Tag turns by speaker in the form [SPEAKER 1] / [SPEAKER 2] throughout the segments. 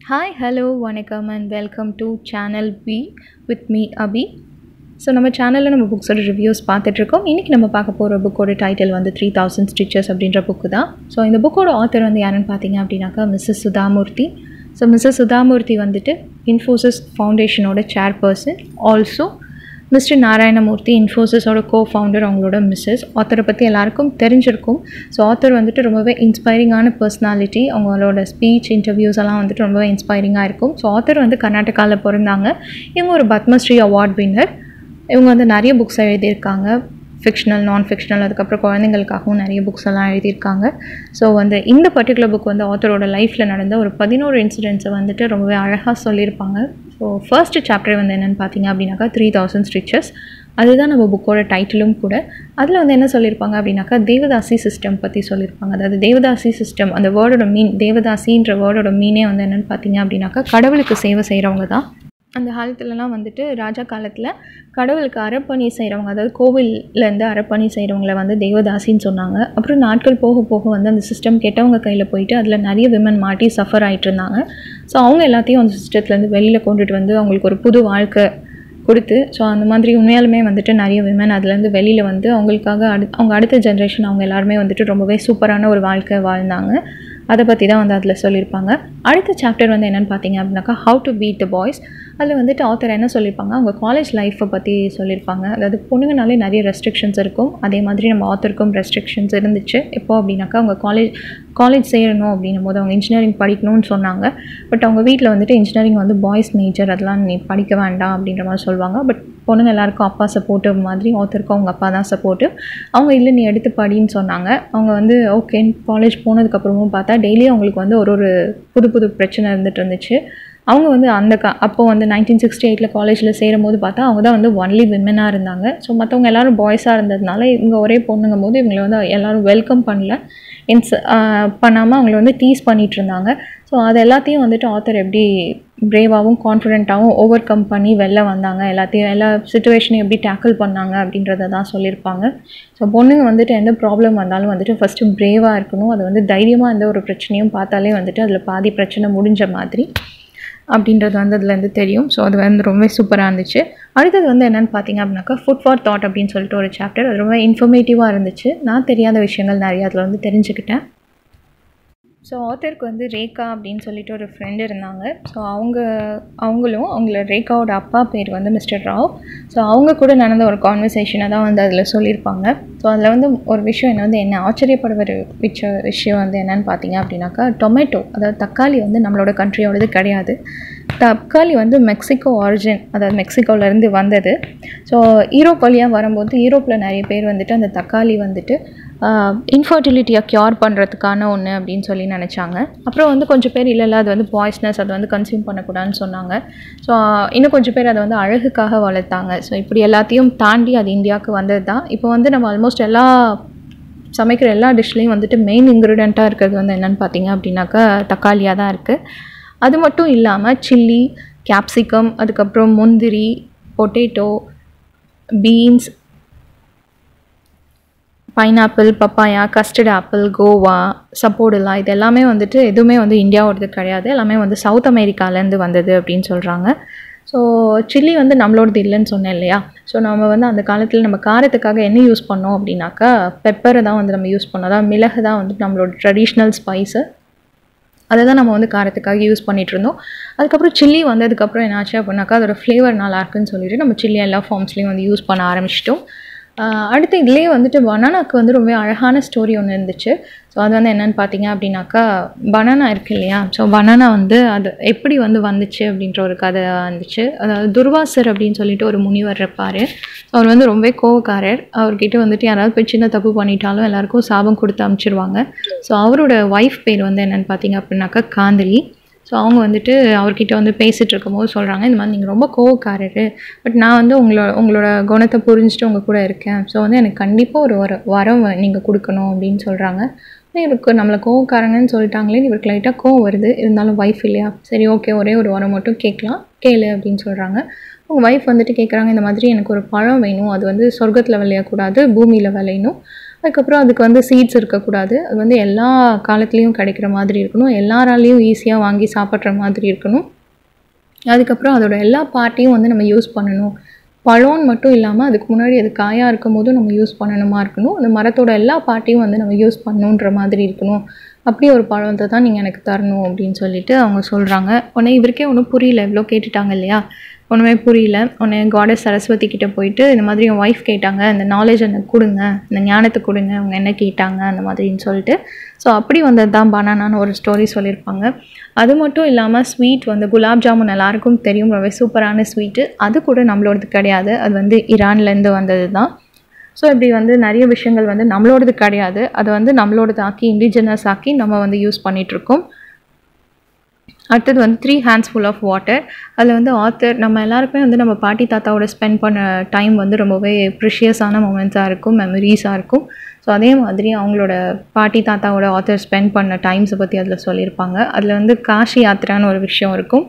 [SPEAKER 1] hi hello வணக்கம் and welcome to channel be with me Abhi so நம்ம சேனலில் நம்ம புக்ஸோட ரிவ்யூஸ் பார்த்துட்ருக்கோம் இன்றைக்கி நம்ம பார்க்க போகிற புக்கோட டைட்டில் வந்து த்ரீ தௌசண்ட் ஸ்டிச்சஸ் அப்படின்ற புக்கு தான் ஸோ இந்த புக்கோட ஆத்தர் வந்து யாருன்னு பார்த்தீங்க அப்படின்னாக்கா Mrs Sudha Murthy so Mrs Sudha Murthy வந்துட்டு இன்ஃபோசிஸ் ஃபவுண்டேஷனோட சேர்பர்சன் ஆல்சோ மிஸ்டர் நாராயணமூர்த்தி இன்ஃபோசிஸோட கோ ஃபவுண்டர் அவங்களோட மிஸ்ஸஸ் ஆத்தரை பற்றி எல்லாருக்கும் தெரிஞ்சிருக்கும் ஸோ ஆத்தர் வந்துட்டு ரொம்பவே இன்ஸ்பைரிங்கான பர்சனாலிட்டி அவங்களோட ஸ்பீச் இன்டர்வியூஸ் எல்லாம் வந்துட்டு ரொம்பவே இன்ஸ்பைரிங்காக இருக்கும் ஸோ ஆத்தர் வந்து கர்நாடகாவில் பிறந்தாங்க இவங்க ஒரு பத்மஸ்ரீ அவார்ட் வின்னர் இவங்க வந்து நிறைய புக்ஸ் எழுதியிருக்காங்க ஃபிக்ஷனல் நான் ஃபிக்ஷனல் அதுக்கப்புறம் குழந்தைங்களுக்காகவும் நிறைய புக்ஸ் எல்லாம் எழுதியிருக்காங்க ஸோ வந்து இந்த பர்டிகுலர் புக் வந்து ஆத்தரோட லைஃப்பில் நடந்த ஒரு பதினோரு இன்சிடென்ட்ஸை வந்துட்டு ரொம்பவே அழகாக சொல்லியிருப்பாங்க ஸோ ஃபர்ஸ்ட் சாப்டர் வந்து என்னென்னு பார்த்தீங்க அப்படின்னாக்கா த்ரீ தௌசண்ட் ஸ்டிச்சஸ் அதுதான் நம்ம புக்கோட டைட்டிலும் கூட அதில் வந்து என்ன சொல்லியிருப்பாங்க அப்படின்னாக்கா தேவதாசி சிஸ்டம் பற்றி சொல்லியிருப்பாங்க அதாவது தேவதாசி சிஸ்டம் அந்த வேர்டோட மீன் தேவதாசின்ற வேர்டோட மீனே வந்து என்னென்னு பார்த்தீங்க அப்படின்னாக்கா கடவுளுக்கு சேவை செய்கிறவங்க தான் அந்த காலத்துலலாம் வந்துட்டு ராஜா காலத்தில் கடவுளுக்கு அறப்பணி செய்கிறவங்க அதாவது கோவில்லேருந்து அறப்பணி செய்கிறவங்கள வந்து தேவதாசின்னு சொன்னாங்க அப்புறம் நாட்கள் போக போக வந்து அந்த சிஸ்டம் கெட்டவங்க கையில் போயிட்டு அதில் நிறைய விமன் மாட்டி சஃபர் ஆகிட்டு இருந்தாங்க ஸோ அவங்க எல்லாத்தையும் அந்த சிஸ்டத்துலேருந்து வெளியில் கொண்டுட்டு வந்து அவங்களுக்கு ஒரு புது வாழ்க்கை கொடுத்து ஸோ அந்த மாதிரி உண்மையாலுமே வந்துட்டு நிறைய விமன் அதுலேருந்து வெளியில் வந்து அவங்களுக்காக அடு அவங்க அடுத்த ஜென்ரேஷன் அவங்க எல்லாருமே வந்துட்டு ரொம்பவே சூப்பரான ஒரு வாழ்க்கை வாழ்ந்தாங்க அதை பற்றி தான் வந்து அதில் சொல்லியிருப்பாங்க அடுத்த சாப்டர் வந்து என்னென்னு பார்த்தீங்க அப்படின்னாக்கா how to beat the boys அதில் வந்துட்டு ஆத்தர் என்ன சொல்லியிருப்பாங்க அவங்க காலேஜ் லைஃப்பை பற்றி சொல்லியிருப்பாங்க அதாவது பொண்ணுங்கனாலே நிறைய ரெஸ்ட்ரிக்ஷன்ஸ் இருக்கும் அதே மாதிரி நம்ம ஆத்தருக்கும் ரெஸ்ட்ரிக்ஷன்ஸ் இருந்துச்சு எப்போ அப்படின்னாக்கா அவங்க காலேஜ் காலேஜ் சேரணும் அப்படின்னும் போது அவங்க இன்ஜினியரிங் படிக்கணும்னு சொன்னாங்க பட் அவங்க வீட்டில் வந்துட்டு இன்ஜினியரிங் வந்து பாய்ஸ் மேஜர் அதெல்லாம் நீ படிக்க வேண்டாம் அப்படின்ற மாதிரி சொல்லுவாங்க பட் பொண்ணுங்க எல்லாருக்கும் அப்பா சப்போர்ட்டிவ் மாதிரி ஆத்தருக்கும் அவங்க அப்பா தான் சப்போர்ட்டிவ் அவங்க இல்லை நீ எடுத்து படின்னு சொன்னாங்க அவங்க வந்து ஓகே காலேஜ் போனதுக்கப்புறமும் பார்த்தா டெய்லி அவங்களுக்கு வந்து ஒரு ஒரு புது புது பிரச்சனை இருந்துட்டு இருந்துச்சு அவங்க வந்து அந்த க அப்போ வந்து நைன்டீன் சிக்ஸ்டி எயிட்டில் காலேஜில் சேரும் போது பார்த்தா அவங்க தான் வந்து ஒன்லி விமனாக இருந்தாங்க ஸோ மற்றவங்க எல்லோரும் பாய்ஸாக இருந்ததுனால இவங்க ஒரே பொண்ணுங்கும் போது இவங்களை வந்து எல்லோரும் வெல்கம் பண்ணல இன்ஸ் பண்ணாமல் அவங்கள வந்து டீஸ் பண்ணிகிட்டு இருந்தாங்க ஸோ அது எல்லாத்தையும் வந்துட்டு ஆத்தர் எப்படி பிரேவாகவும் கான்ஃபிடென்ட்டாகவும் ஓவர் கம் பண்ணி வெளில வந்தாங்க எல்லாத்தையும் எல்லா சுச்சுவேஷனையும் எப்படி டேக்கிள் பண்ணாங்க அப்படின்றத தான் சொல்லியிருப்பாங்க ஸோ பொண்ணுங்க வந்துட்டு எந்த ப்ராப்ளம் வந்தாலும் வந்துட்டு ஃபஸ்ட்டு பிரேவாக இருக்கணும் அது வந்து தைரியமாக எந்த ஒரு பிரச்சனையும் பார்த்தாலே வந்துட்டு அதில் பாதி பிரச்சனை முடிஞ்ச மாதிரி அப்படின்றது வந்து அதுலேருந்து தெரியும் ஸோ அது வந்து ரொம்ப சூப்பராக இருந்துச்சு அடுத்தது வந்து என்னென்னு பார்த்தீங்க அப்படின்னாக்கா ஃபுட் ஃபார் தாட் அப்படின்னு சொல்லிட்டு ஒரு சாப்டர் அது ரொம்ப இன்ஃபர்மேட்டிவாக இருந்துச்சு நான் தெரியாத விஷயங்கள் நிறையா அதில் வந்து தெரிஞ்சுக்கிட்டேன் ஸோ ஆத்தருக்கு வந்து ரேகா அப்படின்னு சொல்லிட்டு ஒரு ஃப்ரெண்டு இருந்தாங்க ஸோ அவங்க அவங்களும் அவங்கள ரேகாவோட அப்பா பேர் வந்து மிஸ்டர் ராவ் ஸோ அவங்க கூட நடந்த ஒரு கான்வர்சேஷனை தான் வந்து அதில் சொல்லியிருப்பாங்க ஸோ அதில் வந்து ஒரு விஷயம் என்ன வந்து என்ன ஆச்சரியப்பட ஒரு விஷ விஷயம் வந்து என்னென்னு பார்த்தீங்க அப்படின்னாக்கா டொமேட்டோ அதாவது தக்காளி வந்து நம்மளோட கண்ட்ரியோடது கிடையாது தக்காளி வந்து மெக்சிகோ ஆரிஜின் அதாவது மெக்சிகோவிலேருந்து வந்தது ஸோ ஈரோப் வழியாக வரும்போது ஈரோப்பில் நிறைய பேர் வந்துட்டு அந்த தக்காளி வந்துட்டு இன்ஃபர்டிலிட்டியை க்யூர் பண்ணுறதுக்கான ஒன்று அப்படின்னு சொல்லி நினச்சாங்க அப்புறம் வந்து கொஞ்சம் பேர் இல்லை இல்லை அது வந்து பாய்ஸ்னஸ் அதை வந்து கன்சியூம் பண்ணக்கூடாதுன்னு சொன்னாங்க ஸோ இன்னும் கொஞ்சம் பேர் அதை வந்து அழகுக்காக வளர்த்தாங்க ஸோ இப்படி எல்லாத்தையும் தாண்டி அது இந்தியாவுக்கு வந்தது தான் இப்போ வந்து நம்ம ஆல்மோஸ்ட் எல்லா சமைக்கிற எல்லா டிஷ்லேயும் வந்துட்டு மெயின் இன்க்ரீடியண்ட்டாக இருக்கிறது வந்து என்னென்னு பார்த்தீங்க அப்படின்னாக்கா தக்காளியாக தான் இருக்குது அது மட்டும் இல்லாமல் சில்லி கேப்சிகம் அதுக்கப்புறம் முந்திரி potato beans pineapple papaya custard apple guava sapodilla இது எல்லாமே வந்துட்டு எதுவுமே வந்து இந்தியாவோடது கிடையாது எல்லாமே வந்து சவுத் அமெரிக்காலேருந்து வந்தது அப்படின்னு சொல்கிறாங்க ஸோ சில்லி வந்து நம்மளோடது இல்லைன்னு சொன்னேன் இல்லையா ஸோ நம்ம வந்து அந்த காலத்தில் நம்ம காரத்துக்காக என்ன யூஸ் பண்ணோம் அப்படின்னாக்கா பெப்பரை தான் வந்து நம்ம யூஸ் பண்ணோம் அதான் மிளகு தான் வந்து நம்மளோட ட்ரெடிஷ்னல் ஸ்பைஸு அதை தான் நம்ம வந்து காரத்துக்காக யூஸ் பண்ணிகிட்டு இருந்தோம் அதுக்கப்புறம் சில்லி வந்ததுக்கப்புறம் என்னாச்சு அப்படின்னாக்கா அதோட ஃப்ளேவர் நல்லா இருக்குன்னு சொல்லிட்டு நம்ம சில்லி எல்லா ஃபார்ம்ஸ்லேயும் வந்து யூஸ் பண்ண ஆரம்பிச்சிட்டோம் அடுத்து இதுலேயே வந்துட்டு பனானாக்கு வந்து ரொம்ப அழகான ஸ்டோரி ஒன்று இருந்துச்சு ஸோ அது வந்து என்னென்னு பார்த்தீங்க அப்படின்னாக்கா பனானா இருக்கு இல்லையா ஸோ பனானா வந்து அது எப்படி வந்து வந்துச்சு அப்படின்ற ஒரு கதை வந்துச்சு அதாவது துர்வாசர் அப்படின்னு சொல்லிட்டு ஒரு முனிவர் இருப்பார் அவர் வந்து ரொம்ப கோவக்காரர் அவர்கிட்ட வந்துட்டு யாராவது போய் சின்ன தப்பு பண்ணிட்டாலும் எல்லாருக்கும் சாபம் கொடுத்து அமுச்சிருவாங்க ஸோ அவரோட ஒய்ஃப் பேர் வந்து என்னென்னு பார்த்தீங்க அப்படின்னாக்கா காந்தலி ஸோ அவங்க வந்துட்டு அவர்கிட்ட வந்து பேசிகிட்டு இருக்கும்போது சொல்கிறாங்க இந்த மாதிரி நீங்கள் ரொம்ப கோவக்காரரு பட் நான் வந்து உங்களோட உங்களோட குணத்தை புரிஞ்சுட்டு உங்கள் கூட இருக்கேன் ஸோ வந்து எனக்கு கண்டிப்பாக ஒரு வர வரம் நீங்கள் கொடுக்கணும் அப்படின்னு சொல்கிறாங்க இவருக்கு நம்மளை கோவக்காரங்கன்னு சொல்லிட்டாங்களே இவருக்கு லைட்டாக கோவம் வருது இருந்தாலும் ஒய்ஃப் இல்லையா சரி ஓகே ஒரே ஒரு வரம் மட்டும் கேட்கலாம் கேளு அப்படின்னு சொல்கிறாங்க உங்கள் ஒய்ஃப் வந்துட்டு கேட்குறாங்க இந்த மாதிரி எனக்கு ஒரு பழம் வேணும் அது வந்து சொர்க்கத்தில் விளையக்கூடாது பூமியில் விளையணும் அதுக்கப்புறம் அதுக்கு வந்து சீட்ஸ் இருக்கக்கூடாது அது வந்து எல்லா காலத்துலேயும் கிடைக்கிற மாதிரி இருக்கணும் எல்லாராலையும் ஈஸியாக வாங்கி சாப்பிட்ற மாதிரி இருக்கணும் அதுக்கப்புறம் அதோட எல்லா பார்ட்டையும் வந்து நம்ம யூஸ் பண்ணணும் பழம்னு மட்டும் இல்லாமல் அதுக்கு முன்னாடி அது காயாக இருக்கும் போதும் நம்ம யூஸ் பண்ணணுமா இருக்கணும் அந்த மரத்தோட எல்லா பார்ட்டையும் வந்து நம்ம யூஸ் பண்ணணுன்ற மாதிரி இருக்கணும் அப்படி ஒரு பழத்தை தான் நீங்கள் எனக்கு தரணும் அப்படின்னு சொல்லிட்டு அவங்க சொல்கிறாங்க உடனே இவருக்கே ஒன்றும் புரியல இவ்வளோ கேட்டுட்டாங்க இல்லையா ஒன்றுமே புரியல உடனே காடஸ் சரஸ்வதி கிட்ட போயிட்டு இந்த மாதிரி என் ஒய்ஃப் கேட்டாங்க இந்த நாலேஜ் எனக்கு கொடுங்க இந்த ஞானத்தை கொடுங்க அவங்க என்ன கேட்டாங்க அந்த மாதிரின்னு சொல்லிட்டு ஸோ அப்படி வந்தது தான் பனானான்னு ஒரு ஸ்டோரி சொல்லியிருப்பாங்க அது மட்டும் இல்லாமல் ஸ்வீட் வந்து குலாப் ஜாமுன் எல்லாருக்கும் தெரியும் ரொம்ப சூப்பரான ஸ்வீட்டு அது கூட நம்மளோடது கிடையாது அது வந்து ஈரான்லேருந்து வந்தது தான் ஸோ இப்படி வந்து நிறைய விஷயங்கள் வந்து நம்மளோடது கிடையாது அதை வந்து நம்மளோடது ஆக்கி இண்டிஜினஸ் ஆக்கி நம்ம வந்து யூஸ் பண்ணிகிட்ருக்கோம் அடுத்தது வந்து three hands full of water அதில் வந்து ஆத்தர் நம்ம எல்லாருக்குமே வந்து நம்ம பாட்டி தாத்தாவோட ஸ்பெண்ட் பண்ண டைம் வந்து ரொம்பவே ப்ரிஷியஸான மூமெண்ட்ஸாக இருக்கும் மெமரிஸாக இருக்கும் ஸோ அதே மாதிரி அவங்களோட பாட்டி தாத்தாவோட ஆத்தர் ஸ்பெண்ட் பண்ண டைம்ஸை பற்றி அதில் சொல்லியிருப்பாங்க அதில் வந்து காஷி யாத்திரான்னு ஒரு விஷயம் இருக்கும்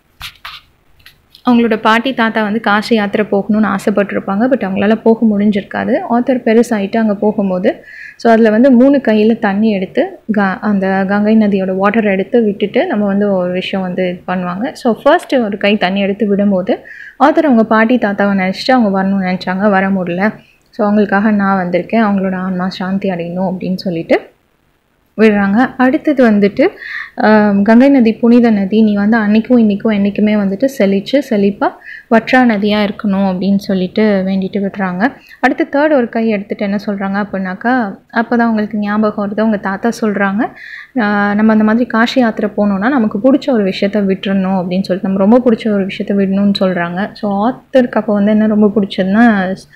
[SPEAKER 1] அவங்களோட பாட்டி தாத்தா வந்து காசி யாத்திரை போகணும்னு ஆசைப்பட்டிருப்பாங்க பட் அவங்களால போக முடிஞ்சிருக்காது ஆத்தர் பெருசாகிட்டு அங்கே போகும்போது ஸோ அதில் வந்து மூணு கையில் தண்ணி எடுத்து க அந்த கங்கை நதியோட வாட்டர் எடுத்து விட்டுட்டு நம்ம வந்து ஒரு விஷயம் வந்து இது பண்ணுவாங்க ஸோ ஃபர்ஸ்ட்டு ஒரு கை தண்ணி எடுத்து விடும்போது ஆத்தர் அவங்க பாட்டி தாத்தாவை நினச்சிட்டு அவங்க வரணும்னு நினச்சாங்க வர முடியல ஸோ அவங்களுக்காக நான் வந்திருக்கேன் அவங்களோட ஆன்மா சாந்தி அடையணும் அப்படின்னு சொல்லிட்டு விடுறாங்க அடுத்தது வந்துட்டு கங்கை நதி புனித நதி நீ வந்து அன்றைக்கும் இன்றைக்கும் என்றைக்குமே வந்துட்டு செழிச்சு செழிப்பாக வற்றா நதியாக இருக்கணும் அப்படின்னு சொல்லிட்டு வேண்டிட்டு விடுறாங்க அடுத்து தேர்ட் ஒரு கை எடுத்துகிட்டு என்ன சொல்கிறாங்க அப்படின்னாக்கா அப்போ தான் அவங்களுக்கு ஞாபகம் வருது அவங்க தாத்தா சொல்கிறாங்க நம்ம அந்த மாதிரி காஷி யாத்திரை போனோன்னா நமக்கு பிடிச்ச ஒரு விஷயத்த விட்டுறணும் அப்படின்னு சொல்லிட்டு நம்ம ரொம்ப பிடிச்ச ஒரு விஷயத்த விடணும்னு சொல்கிறாங்க ஸோ ஆத்தருக்கு அப்போ வந்து என்ன ரொம்ப பிடிச்சதுன்னா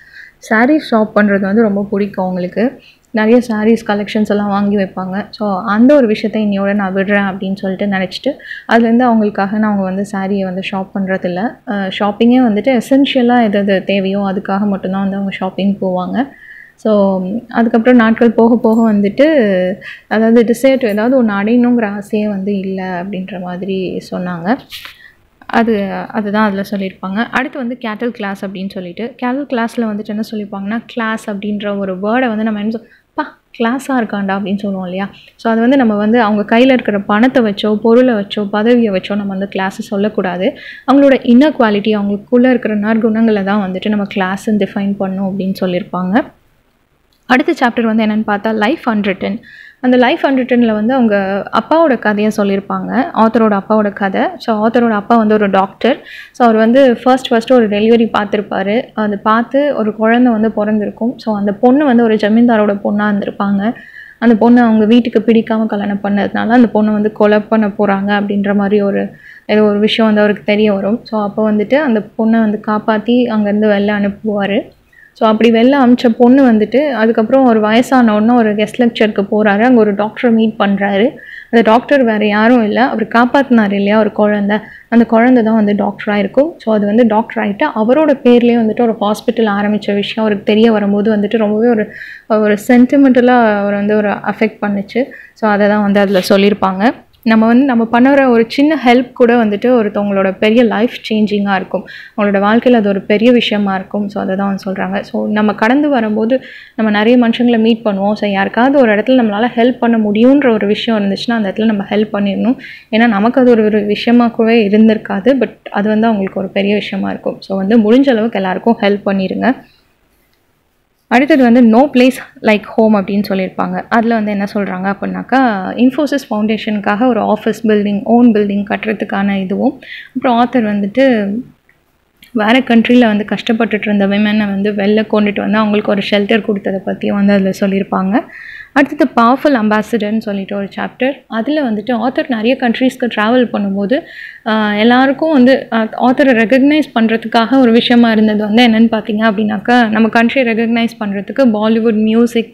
[SPEAKER 1] சாரீ ஷாப் பண்ணுறது வந்து ரொம்ப பிடிக்கும் அவங்களுக்கு நிறைய சாரீஸ் கலெக்ஷன்ஸ் எல்லாம் வாங்கி வைப்பாங்க ஸோ அந்த ஒரு விஷயத்தை இன்னையோட நான் விடுறேன் அப்படின்னு சொல்லிட்டு நினச்சிட்டு அதுலேருந்து அவங்களுக்காக நான் அவங்க வந்து சாரியை வந்து ஷாப் பண்ணுறதில்ல ஷாப்பிங்கே வந்துட்டு எசென்ஷியலாக எது எது தேவையோ அதுக்காக மட்டும்தான் வந்து அவங்க ஷாப்பிங் போவாங்க ஸோ அதுக்கப்புறம் நாட்கள் போக போக வந்துட்டு அதாவது டிசைட் ஏதாவது ஒன்று அடையணுங்கிற ஆசையே வந்து இல்லை அப்படின்ற மாதிரி சொன்னாங்க அது அதுதான் அதில் சொல்லியிருப்பாங்க அடுத்து வந்து கேட்டல் கிளாஸ் அப்படின்னு சொல்லிட்டு கேட்டல் கிளாஸில் வந்துட்டு என்ன சொல்லியிருப்பாங்கன்னா கிளாஸ் அப்படின்ற ஒரு வேர்டை வந்து நம்ம என்ன சொல் பா கிளாஸாக இருக்காண்டா அப்படின்னு சொல்லுவோம் இல்லையா ஸோ அது வந்து நம்ம வந்து அவங்க கையில் இருக்கிற பணத்தை வச்சோ பொருளை வச்சோ பதவியை வச்சோ நம்ம வந்து கிளாஸை சொல்லக்கூடாது அவங்களோட இன்னர் குவாலிட்டி அவங்களுக்குள்ளே இருக்கிற நற்குணங்களை தான் வந்துட்டு நம்ம கிளாஸ்ன்னு டிஃபைன் பண்ணும் அப்படின்னு சொல்லியிருப்பாங்க அடுத்த சாப்டர் வந்து என்னென்னு பார்த்தா லைஃப் அன்ரிட்டன் அந்த லைஃப் அன்ரிட்டனில் வந்து அவங்க அப்பாவோட கதையை சொல்லியிருப்பாங்க ஆத்தரோட அப்பாவோட கதை ஸோ ஆத்தரோட அப்பா வந்து ஒரு டாக்டர் ஸோ அவர் வந்து ஃபர்ஸ்ட் ஃபஸ்ட்டு ஒரு டெலிவரி பார்த்துருப்பாரு அது பார்த்து ஒரு குழந்தை வந்து பிறந்திருக்கும் ஸோ அந்த பொண்ணு வந்து ஒரு ஜமீன்தாரோட பொண்ணாக இருந்திருப்பாங்க அந்த பொண்ணு அவங்க வீட்டுக்கு பிடிக்காமல் கல்யாணம் பண்ணதுனால அந்த பொண்ணை வந்து கொலை பண்ண போகிறாங்க அப்படின்ற மாதிரி ஒரு ஏதோ ஒரு விஷயம் வந்து அவருக்கு தெரிய வரும் ஸோ அப்போ வந்துட்டு அந்த பொண்ணை வந்து காப்பாற்றி அங்கேருந்து வெளில அனுப்புவார் ஸோ அப்படி வெளில அமிச்ச பொண்ணு வந்துட்டு அதுக்கப்புறம் ஒரு வயசான உடனே ஒரு கெஸ்ட் லெக்சருக்கு போகிறாரு அங்கே ஒரு டாக்டரை மீட் பண்ணுறாரு அந்த டாக்டர் வேறு யாரும் இல்லை அவர் காப்பாற்றினார் இல்லையா ஒரு குழந்த அந்த குழந்தை தான் வந்து டாக்டராக இருக்கும் ஸோ அது வந்து டாக்டர் ஆகிட்டு அவரோட பேர்லேயே வந்துட்டு ஒரு ஹாஸ்பிட்டல் ஆரம்பித்த விஷயம் அவருக்கு தெரிய வரும்போது வந்துட்டு ரொம்பவே ஒரு ஒரு சென்டிமெண்டலாக அவர் வந்து ஒரு அஃபெக்ட் பண்ணுச்சு ஸோ அதை தான் வந்து அதில் சொல்லியிருப்பாங்க நம்ம வந்து நம்ம பண்ணுற ஒரு சின்ன ஹெல்ப் கூட வந்துட்டு ஒருத்தவங்களோட பெரிய லைஃப் சேஞ்சிங்காக இருக்கும் அவங்களோட வாழ்க்கையில் அது ஒரு பெரிய விஷயமா இருக்கும் ஸோ அதை தான் வந்து சொல்கிறாங்க ஸோ நம்ம கடந்து வரும்போது நம்ம நிறைய மனுஷங்களை மீட் பண்ணுவோம் ஸோ யாருக்காவது ஒரு இடத்துல நம்மளால் ஹெல்ப் பண்ண முடியுன்ற ஒரு விஷயம் இருந்துச்சுன்னா அந்த இடத்துல நம்ம ஹெல்ப் பண்ணிடணும் ஏன்னா நமக்கு அது ஒரு ஒரு விஷயமாகவே இருந்திருக்காது பட் அது வந்து அவங்களுக்கு ஒரு பெரிய விஷயமா இருக்கும் ஸோ வந்து முடிஞ்ச அளவுக்கு எல்லாருக்கும் ஹெல்ப் பண்ணிடுங்க அடுத்தது வந்து நோ பிளேஸ் லைக் ஹோம் அப்படின்னு சொல்லியிருப்பாங்க அதில் வந்து என்ன சொல்கிறாங்க அப்படின்னாக்கா இன்ஃபோசிஸ் ஃபவுண்டேஷனுக்காக ஒரு ஆஃபீஸ் பில்டிங் ஓன் பில்டிங் கட்டுறதுக்கான இதுவும் அப்புறம் ஆத்தர் வந்துட்டு வேறு கண்ட்ரியில் வந்து கஷ்டப்பட்டுட்டு இருந்த விமனை வந்து வெளில கொண்டுட்டு வந்து அவங்களுக்கு ஒரு ஷெல்டர் கொடுத்ததை பற்றியும் வந்து அதில் சொல்லியிருப்பாங்க அடுத்தது பவர்ஃபுல் அம்பாசிடர்னு சொல்லிட்டு ஒரு சாப்டர் அதில் வந்துட்டு ஆத்தர் நிறைய கண்ட்ரீஸ்க்கு ட்ராவல் பண்ணும்போது எல்லாருக்கும் வந்து ஆத்தரை ரெகக்னைஸ் பண்ணுறதுக்காக ஒரு விஷயமா இருந்தது வந்து என்னென்னு பார்த்தீங்க அப்படின்னாக்கா நம்ம கண்ட்ரியை ரெகக்னைஸ் பண்ணுறதுக்கு பாலிவுட் மியூசிக்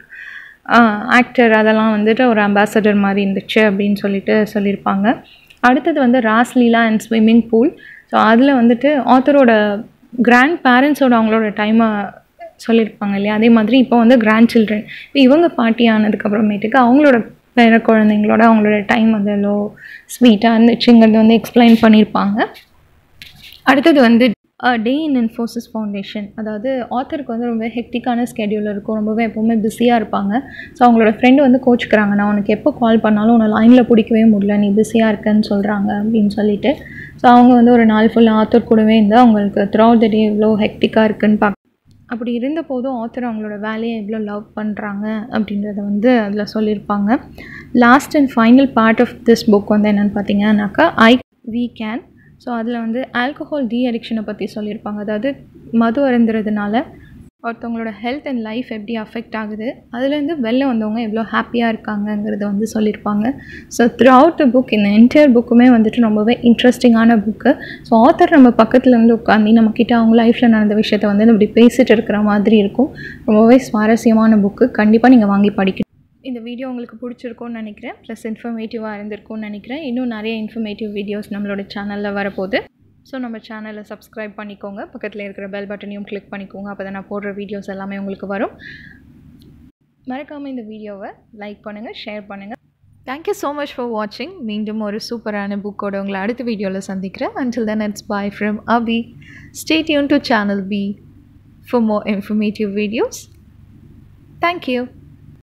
[SPEAKER 1] ஆக்டர் அதெல்லாம் வந்துட்டு ஒரு அம்பாசடர் மாதிரி இருந்துச்சு அப்படின்னு சொல்லிட்டு சொல்லியிருப்பாங்க அடுத்தது வந்து Rasleela and swimming pool so அதில் வந்துட்டு ஆத்தரோட கிராண்ட் பேரண்ட்ஸோட அவங்களோட டைமை சொல்லியிருப்பாங்க இல்லையா அதே மாதிரி இப்போ வந்து கிராண்ட் சில்ட்ரன் இப்போ இவங்க பாட்டி ஆனதுக்கப்புறமேட்டுக்கு அவங்களோட பேர குழந்தைங்களோட அவங்களோட டைம் வந்து எவ்வளோ ஸ்வீட்டாக இருந்துச்சுங்கிறது வந்து எக்ஸ்பிளைன் பண்ணியிருப்பாங்க அடுத்தது வந்து டே இன் இன்ஃபோசிஸ் ஃபவுண்டேஷன் அதாவது ஆத்தருக்கு வந்து ரொம்ப ஹெக்டிக்கான ஸ்கெடியூல் இருக்கும் ரொம்பவே எப்போவுமே பிஸியாக இருப்பாங்க ஸோ அவங்களோட ஃப்ரெண்டு வந்து கோச்சுக்கிறாங்க நான் உனக்கு எப்போ கால் பண்ணாலும் உன்னை லைனில் பிடிக்கவே முடியல நீ பிஸியாக இருக்கேன்னு சொல்கிறாங்க அப்படின்னு சொல்லிட்டு ஸோ அவங்க வந்து ஒரு நாள் ஃபுல்லாக ஆத்தர் கூடவே இருந்து அவங்களுக்கு த்ரூ த டே இவ்வளோ ஹெக்டிக்காக இருக்குன்னு பார்க்க அப்படி இருந்த போதும் ஆத்தர் அவங்களோட வேலையை எவ்வளோ லவ் பண்ணுறாங்க அப்படின்றத வந்து அதில் சொல்லியிருப்பாங்க last and final part of this book வந்து என்னென்னு பார்த்தீங்கன்னாக்கா ஐ வி கேன் ஸோ அதில் வந்து ஆல்கஹால் டீ அடிக்ஷனை பற்றி சொல்லியிருப்பாங்க அதாவது மது அருந்துறதுனால ஒருத்தவங்களோட ஹெல்த் அண்ட் லைஃப் எப்படி அஃபெக்ட் ஆகுது அதுலேருந்து வெளில வந்தவங்க எவ்வளோ ஹாப்பியாக இருக்காங்கங்கிறத வந்து சொல்லியிருப்பாங்க so throughout the book இந்த என்டையர் புக்குமே வந்துட்டு ரொம்பவே இன்ட்ரெஸ்டிங்கான புக்கு ஸோ ஆத்தர் நம்ம பக்கத்தில் இருந்து உட்காந்து நம்மக்கிட்ட அவங்க லைஃப்பில் நடந்த விஷயத்த வந்து இப்படி பேசிகிட்டு இருக்கிற மாதிரி இருக்கும் ரொம்பவே சுவாரஸ்யமான புக்கு கண்டிப்பாக நீங்கள் வாங்கி படிக்கணும் இந்த வீடியோ உங்களுக்கு பிடிச்சிருக்கும்னு நினைக்கிறேன் ப்ளஸ் இன்ஃபர்மேட்டிவாக இருந்திருக்கும்னு நினைக்கிறேன் இன்னும் நிறைய இன்ஃபர்மேட்டிவ் வீடியோஸ் நம்மளோட சேனலில் வரப்போகுது ஸோ நம்ம சேனலை சப்ஸ்கிரைப் பண்ணிக்கோங்க பக்கத்தில் இருக்கிற பெல் பட்டனையும் கிளிக் பண்ணிக்கோங்க அப்போ தான் நான் போடுற வீடியோஸ் எல்லாமே உங்களுக்கு வரும் மறக்காமல் இந்த வீடியோவை லைக் பண்ணுங்கள் ஷேர் பண்ணுங்கள் தேங்க்யூ ஸோ மச் ஃபார் வாட்சிங் மீண்டும் ஒரு சூப்பரான புக்கோட உங்களை அடுத்த வீடியோவில் சந்திக்கிறேன் until then it's bye from Abhi stay tune to channel be for more informative videos thank you